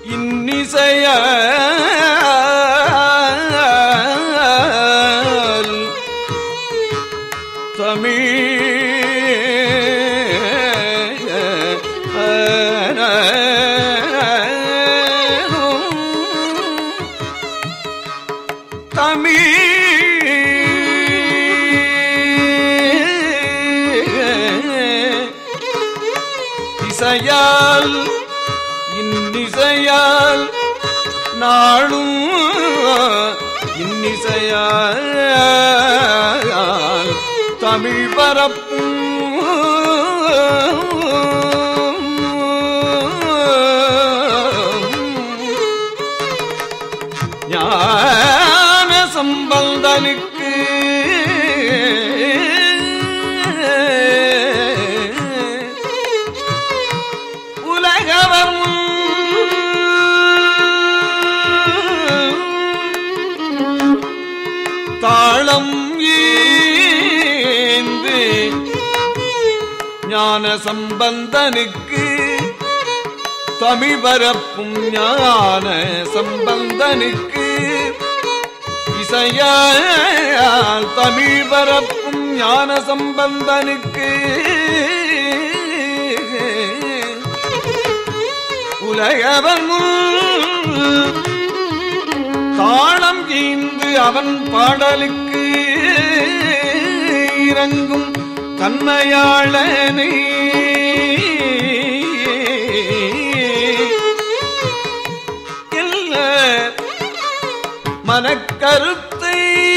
இன்னிசையால் தமிழ் தமிழ் இசையால் இன்னிசையால் நாளும் இன்னிசையால் தமிழ் பரப்பும் ஞான சம்பந்தனுக்கு உலகவர் தாளம் ஏந்து ஞான சம்பந்தனுக்கு தமிழ் பரப்பும் ஞான சம்பந்தனுக்கு இசையால் தமிழ் பரப்பும் ஞான சம்பந்தனுக்கு உலகவன் தாளம் ஈந்து அவன் பாடலுக்கு இறங்கும் தன்மையாளனை இல்ல மனக்கருத்தை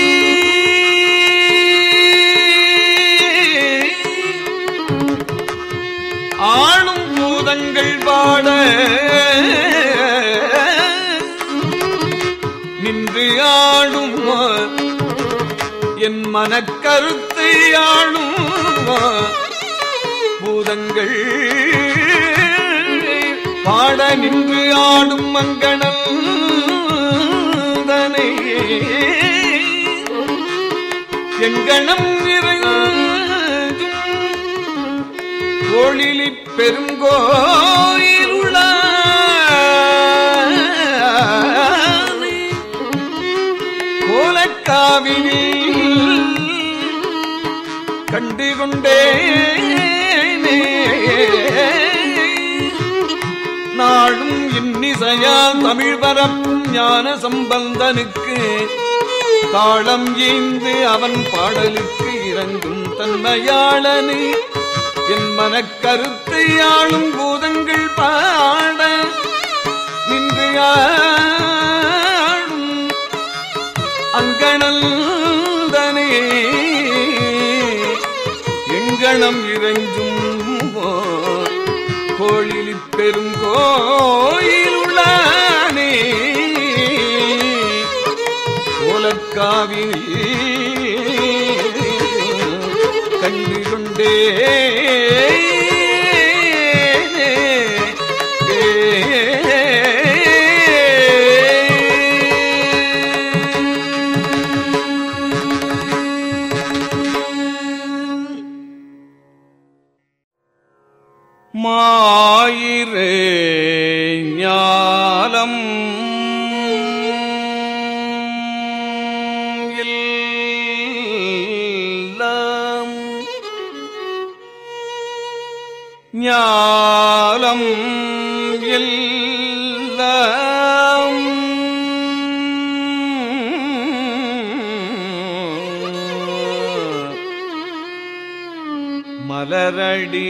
ஆளும் பூதங்கள் பாட நின்று ஆடும் என் மனக்கருத்தை ஆளும் பூதங்கள் பாட நின்று ஆடும் மங்கணல் தனை எங்கனம் நிறைஞ்சும் கோழிலி பெருங்கோயிலுள்ள கோலக்காவினில் கண்டு கொண்டேனே நாளும் இன்னிசையால் தமிழ் பரப்பும் ஞான சம்பந்தனுக்கு தாளம் ஈந்து அவன் பாடலுக்கு இறங்கும் தன்மையாளனே என் மனக்கருத்தை ஆளும் பூதங்கள் பாட நின்று ஆடும் அங்கணந்தனே எங்கனம் இறைஞ்சும் கோழிலி பெருங்கோயில் உள்ளானே கோலக்காவினி கண்டு கொண்டே மாயிரே ஞாலம் எல்லாம் ஞாலம் எல்லாம் மலரடி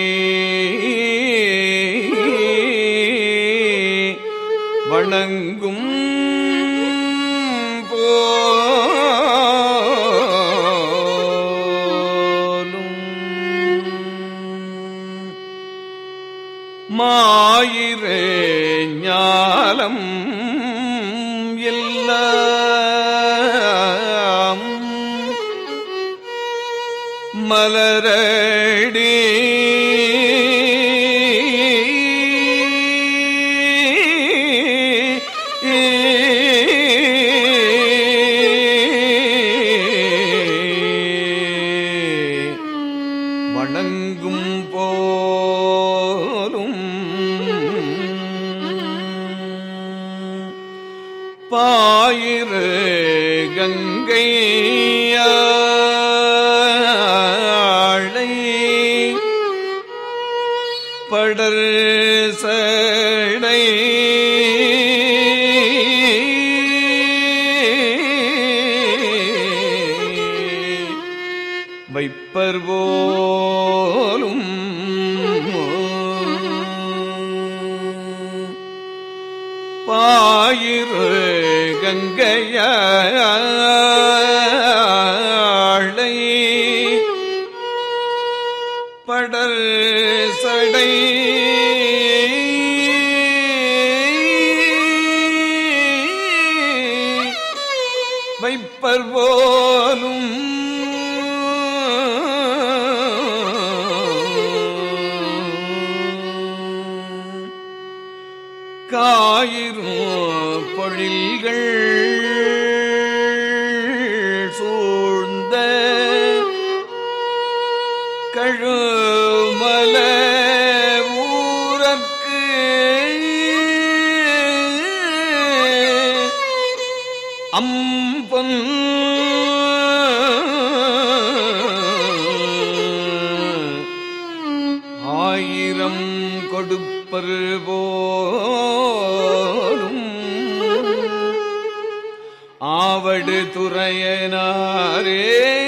வணங்கும் போலும் மாயிரே ஞாலம் எல்லாம் மலரடி வணங்கும் போலும் பாயிரு கங்கையாளை படர் சடை வைப்பர் போலும் பாயிரு கங்கையாளை படர் சடை வைப்பர் போலும் காயிரும் பொழில்கள் சூழ்ந்த கழுமல ஊரற்கு அம்பொன் ஆயிரம் கொடுப்பர் போலும் ஆவடு துறையனாரே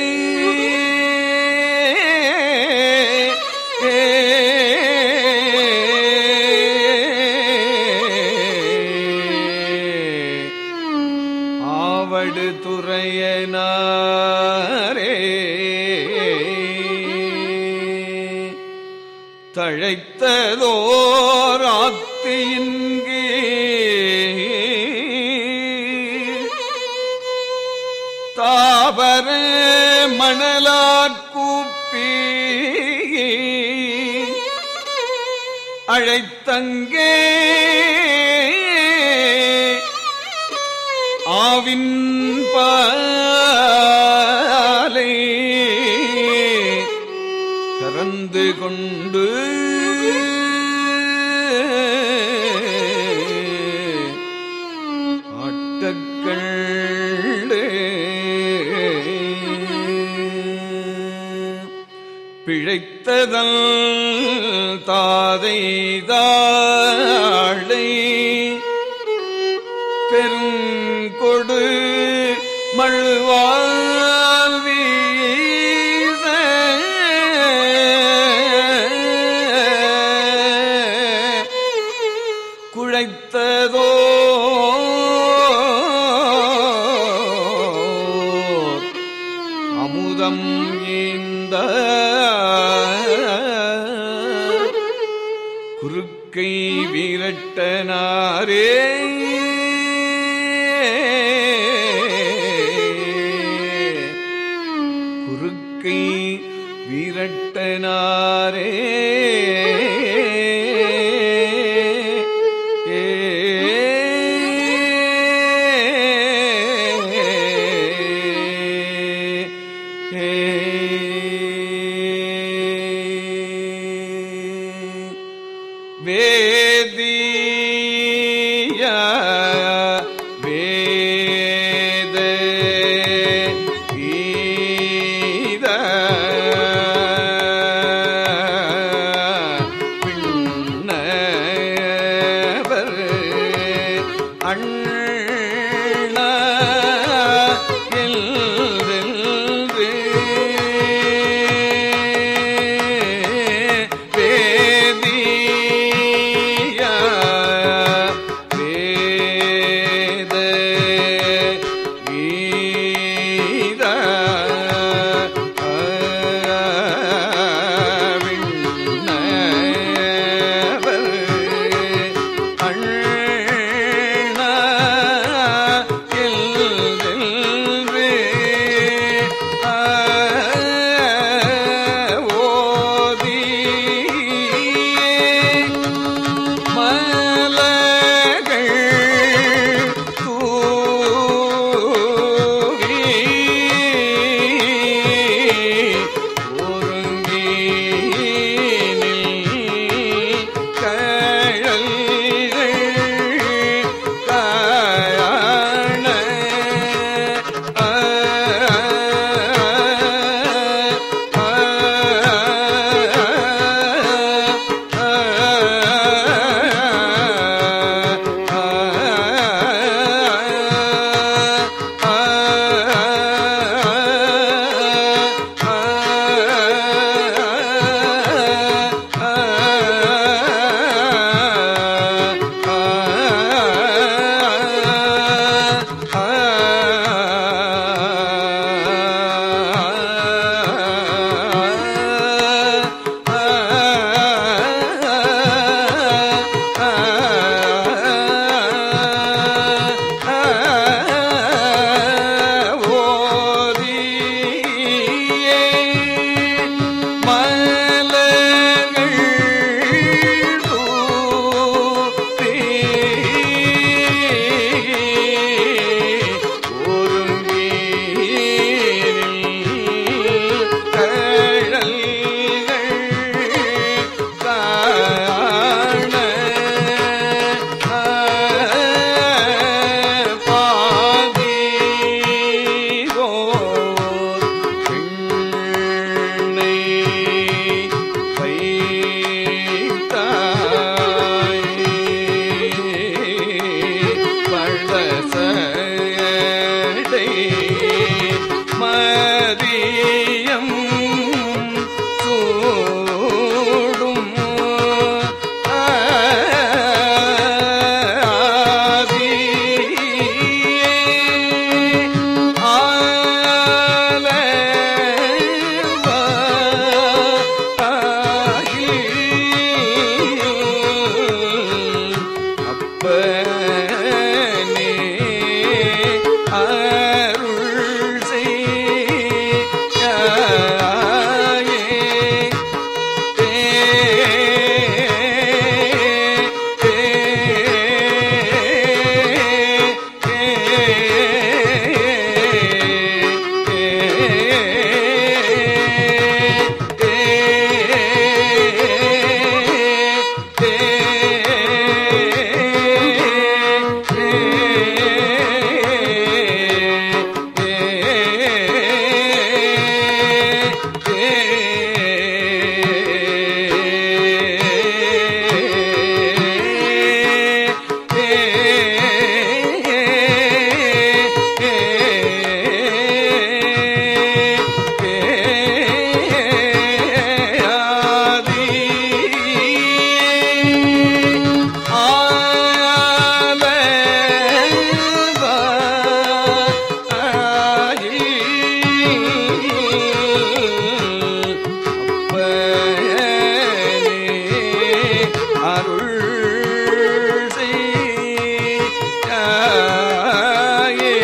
ஆவடு துறையனாரே தழைத்ததோர் ஆத்தியின்கே தாவர மணலாக்கூப்பி அழைத்தங்கே ஆவின் பாலை கறந்து கொண்டு ஆட்டக்கண்டு பிழைத்ததல் தாதை தாழை பெருங்கொடு மழுவால் வீச குழைத்ததோ அமுதம் இந்த குறுக்கை வீரட்டனாரே குறுக்கை வீரட்டனாரே வேதிய வேத கீத பின்னவர் அண்ண எல்தெல்று வேதிய அப்பனே அருள் செய்யாயே அருள் செய்யாயே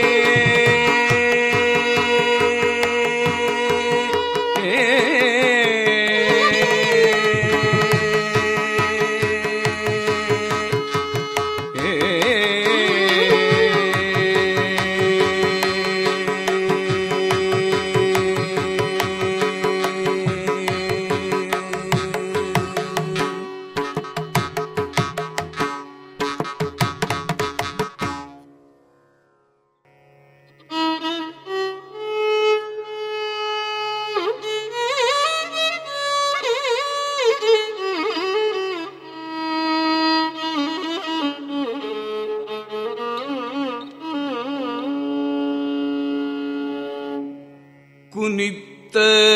குனித்த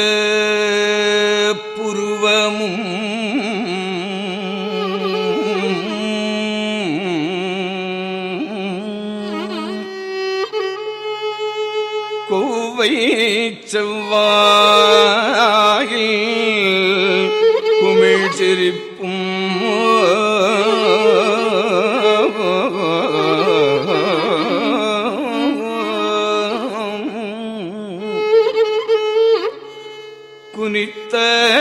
புருவமும் கோவை செவ்வாயில் குமிழ் சிரிப்பும் குனித்த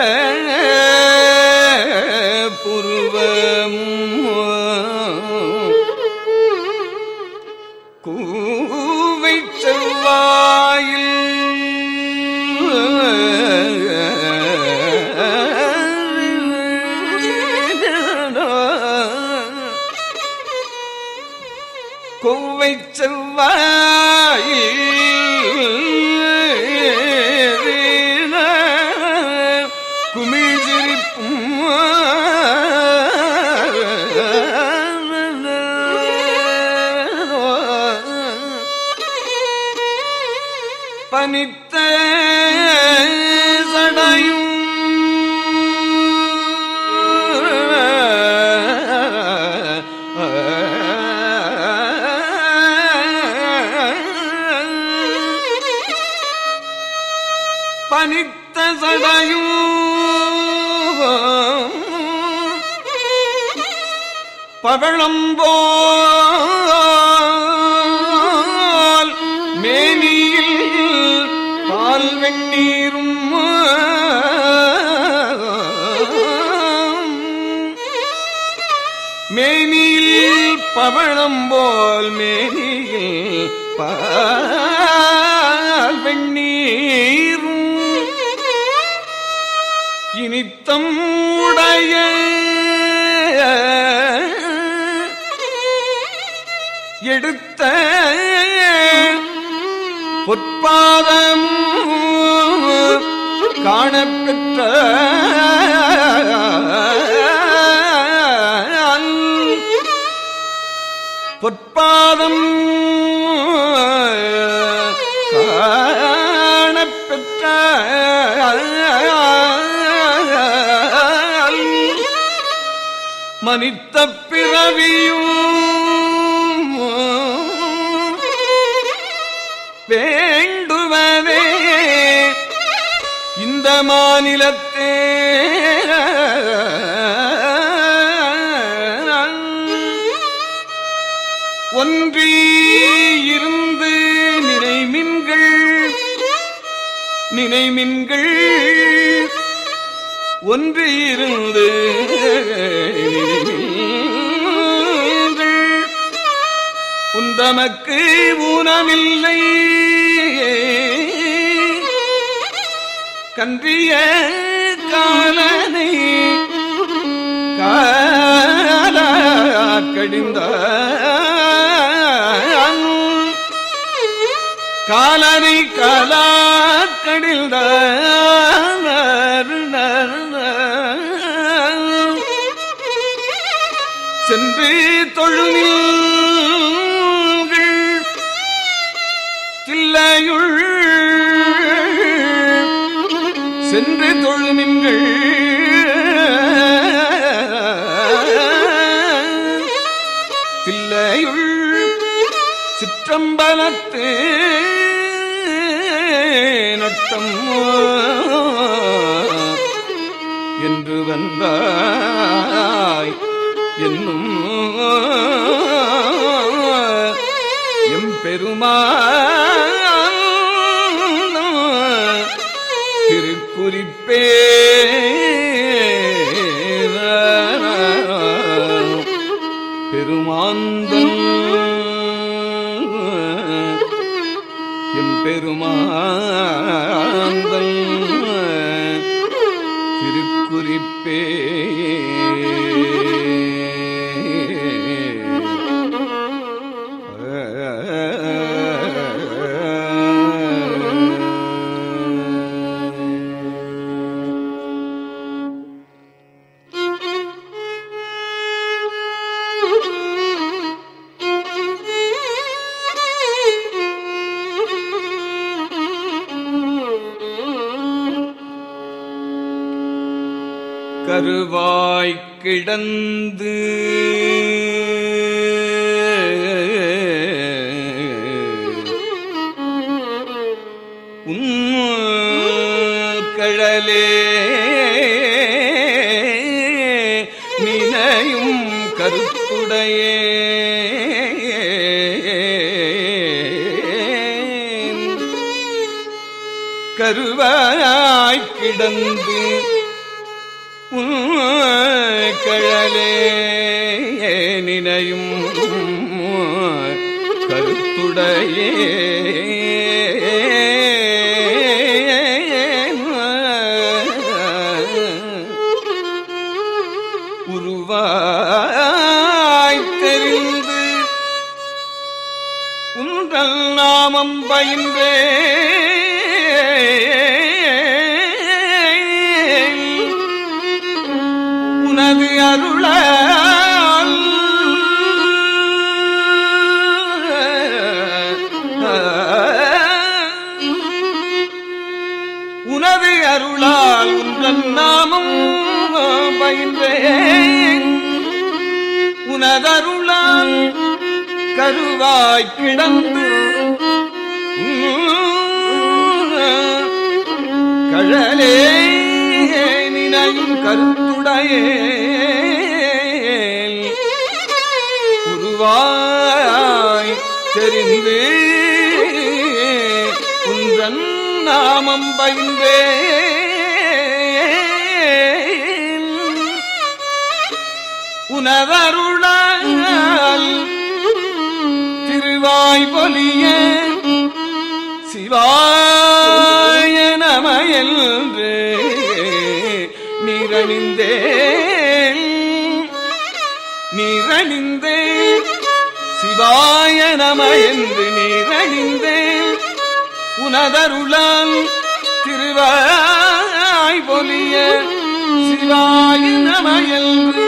புருவம் கூவை செவ்வாயில் கொவ்வை செவ்வாயில் குமிழ் சிரிப்பும் பனித்த சடையும் பனித்த சடையும் பவளம்போல் மேனியில் பால் வெண்ணீரும் மேனியில் பவளம்போல் மேனியில் பால் வெண்ணீரும் இனித்தம் உடைய எடுத்த பொற்பாதம் காணப்பெற்ற பொற்பாதம் காணப்பெற்ற மனித்த பிறவியும் வேண்டுவதே இந்த மாநிலத்தே ஒன்றி இருந்து நினைமின்கள் நினைமின்கள் ஒன்று இருந்து நினைமின்கள் உந்தமக்கு ஊனமில்லை கன்றிய காலனை கால கடிந்த காலனை காலா கடிந்த சென்று தொழுமில்கள் தில்லையுள் சென்று தொழுமின்கள் தில்லையுள் சிற்றம்பலத்து நட்டம் என்று வந்தாய் என்னும் எம்பெருமான் திருக்குறிப்பே பெருமாந்தன் எம்பெருமாந்தன் திருக்குறிப்பே கருவாய் கிடந்து கழலே நினையும் கருத்துடையே கருவாய் கிடந்து கழலே நினையும் கருத்துடையே உருவாய் தெரிந்து உன்றல் நாமம் பயின்றே உனது அருளால் உனது அருளால் உன்றன் நாமம் பயின்றேன் உனதருளால் கருவாய் கிடந்து கழலே நினையும் கருத்துடையே உருவாய் தெரிந்து உன்றன் நாமம் பயின்றே உனதருளால் திருவாய் பொலிய சிவாய நம என்று நிரணிந்தேன் நிரணிந்தேன் சிவாய நம என்று நிரணிந்தேன் உனதருளால் திருவாய் பொலிய சிவாய நம என்று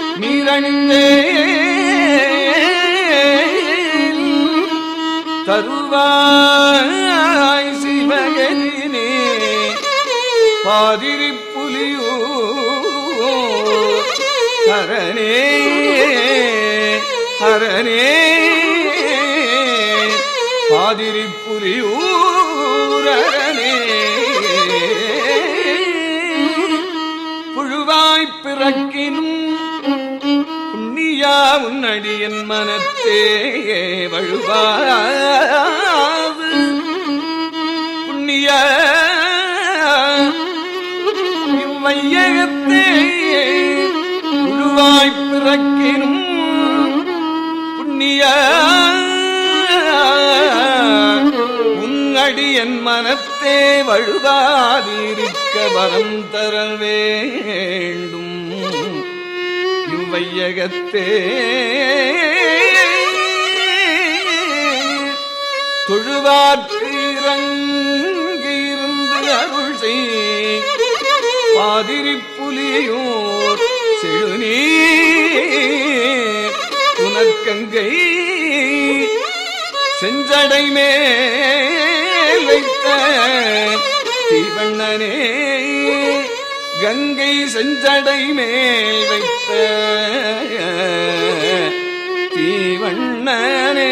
நிரணிந்தேன் தருவாய் சிவகரினே பாதிரி புலியோ ஹரணே ஹரணே பாதிரி புலியூரனே புழுவாய் பிறக்கினும் புண்ணியா உன்னடியன் மனத்தே வழுவாது புண்ணிய இவ்வையகத்தே உருவாய்ப் பிறக்கினும் புண்ணிய உன்னடி என் மனத்தே வழுவாதிருக்க வரம் தர வேண்டும் இவ்வையகத்தே தொழுவார்க்கு இறங்கியிருந்து அருள் செய் பாதிரி புலியோர் செழுநீர் உனக்கங்கை செஞ்சடை மேல் வைத்த தீவண்ணனே கங்கை செஞ்சடை மேல் வைத்த தீவண்ணனே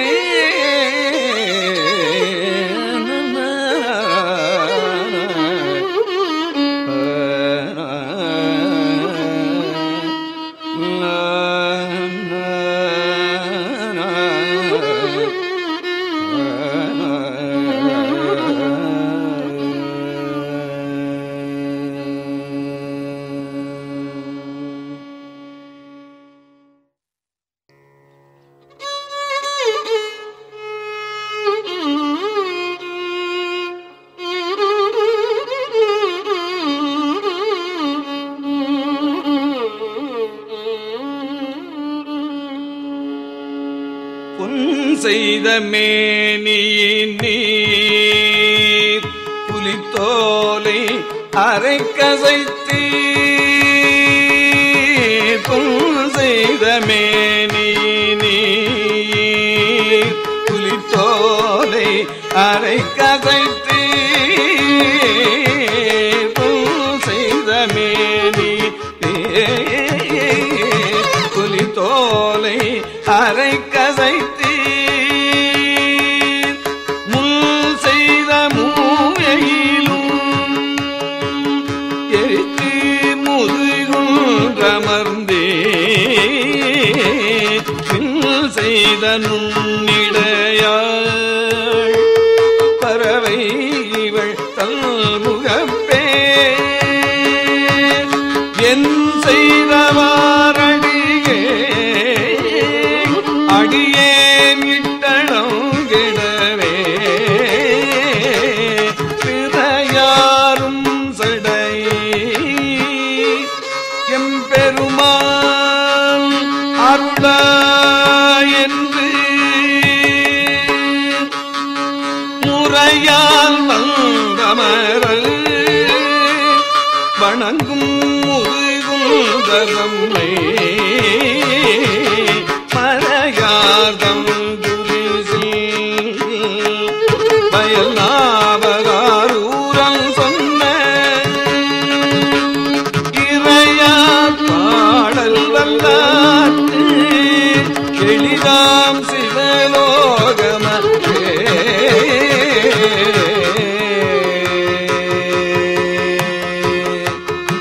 பொன் செய்த மேனியின் நீர் புலித்தோலை அரை கசைத்தீ பொன் செய்த மேனியின் நீர் புலித்தோலை அரை கசைத்தீ பொன் செய்த மேனி புலி தோலை அரை கசைத்தீர் முள் செய்த மூவையிலும் எரித்து முதுகுன்றமர்ந்தே பின் செய்த நுண்ணிடையாள் பறவை இவள் தல்முகப்பே என் செய்தவாரடியே அடியேன் இட்டணங்கிடவே பிறையாரும் சடை எம்பெருமான் அருளா என்று முறையால் வந்தமரல் வணங்கும் முதுகுந்தரம்மை மறையார்தம் பயல் நாவகாரூரன் சொன்ன இறையார் பாடல் வல்லாற்று எளிதாம் சிவலோகமே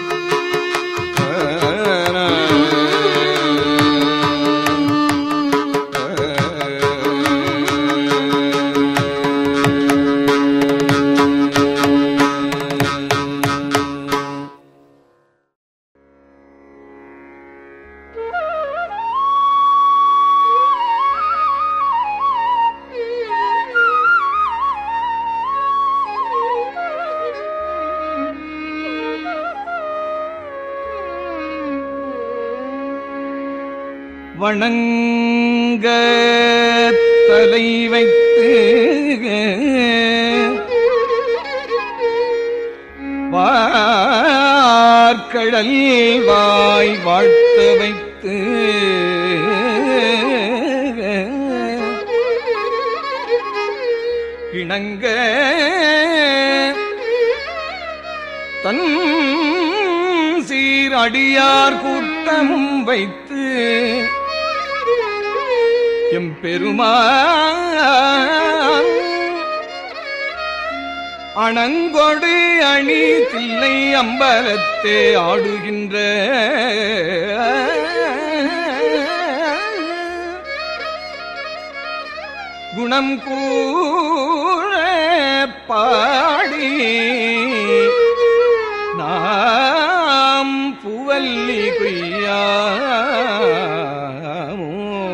வணங்க தலை வைத்து வார்கடல் வாய் வாழ்த்த வைத்து இணங்க தன் சீரடியார் கூட்டமும் வைத்து எம்பெருமான் அணங்கொடு அணி தில்லை அம்பலத்தே ஆடுகின்ற குணம் கூற பாடி நாம் புவல்லி கொய்யாமோ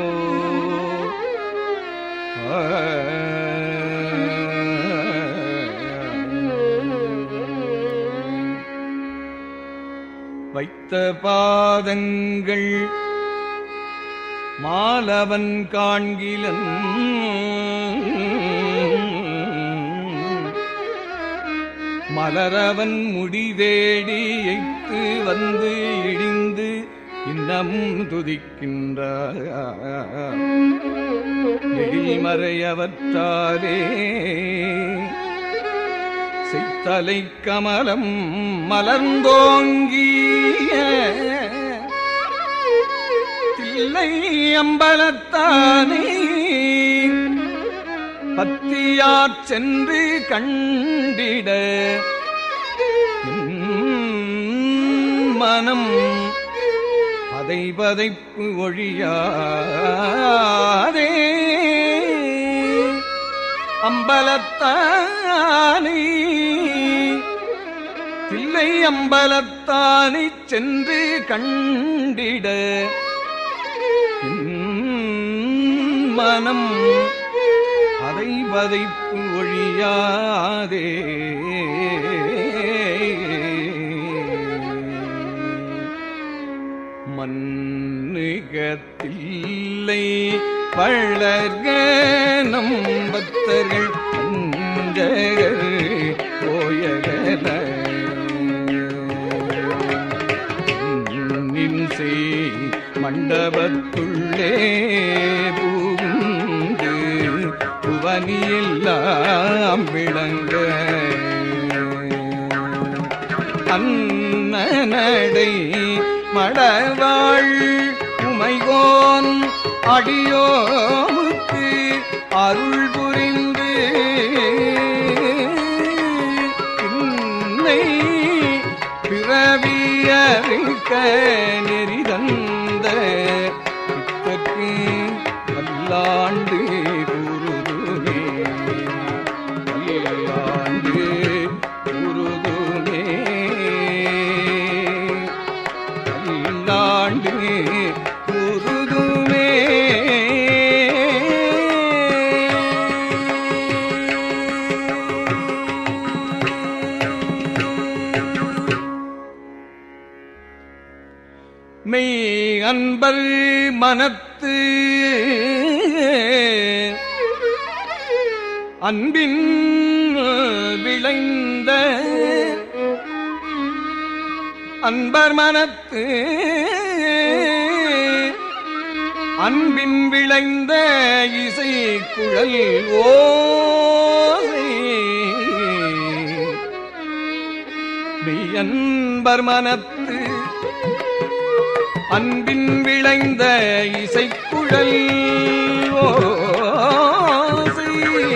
வைத்த பாதங்கள் மாலவன் காண்கிலன் மலரவன் முடிதேடி எய்த்து வந்து இடிந்து இன்னமும் துதிக்கின்றார் எழிமறையவற்றாரே செய்தலை கமலம் மலர்ந்தோங்கிய தில்லை அம்பலத்தானே பத்தியாற் சென்று கண்டிட என் மனம் பதை பதைப்பு ஒழியாதே அம்பலத்தானே தில்லை அம்பலத்தானை சென்று கண்டிட என் மனம் அதை வதைப்பு ஒழியாதே மண்ணுகத்தில்லை பழகனம் பக்தர்கள் அஞ்சகர் போயகல நின்சை மண்டபத்துள்ளே பூந்து புவனியெல்லாம் விளங்க அன்னடை மடவாள் உமைகோன் அடியோமுக்கு அருள் புரிந்து இன்னை பிறவியறிக்க நெறிதந்த இத்தற்கு பல்லாண்டு கூறுதுமே பல்லாண்டு கூறுதுமே பல்லாண்டு கூறுதுமே மெய் அன்பர் மனத்து அன்பின் விளைந்த அன்பர் மனத்து அன்பின் விளைந்த இசை குழல் ஓசை மெய்யன்பர் மனத்து அன்பின் விளைந்த இசைக்குழல் ஓசை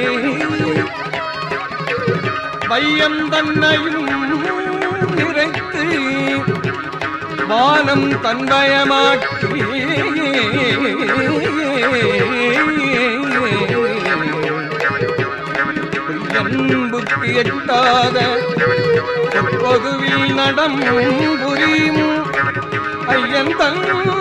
வையம் தன்னையும் நிறைத்து வானம் தன்வயமாக்கி புத்தி எட்டாத பொதுவில் நடம் புரியும் ஐயன் தன்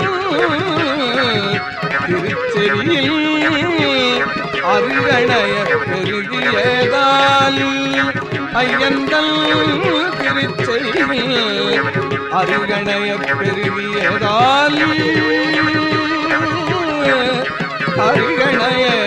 திருச்செறியில் அருகணைய பெருகியதால் ஐயந்தல் திருச்செறியில் அருகணைய பெருகியதால் அருகணைய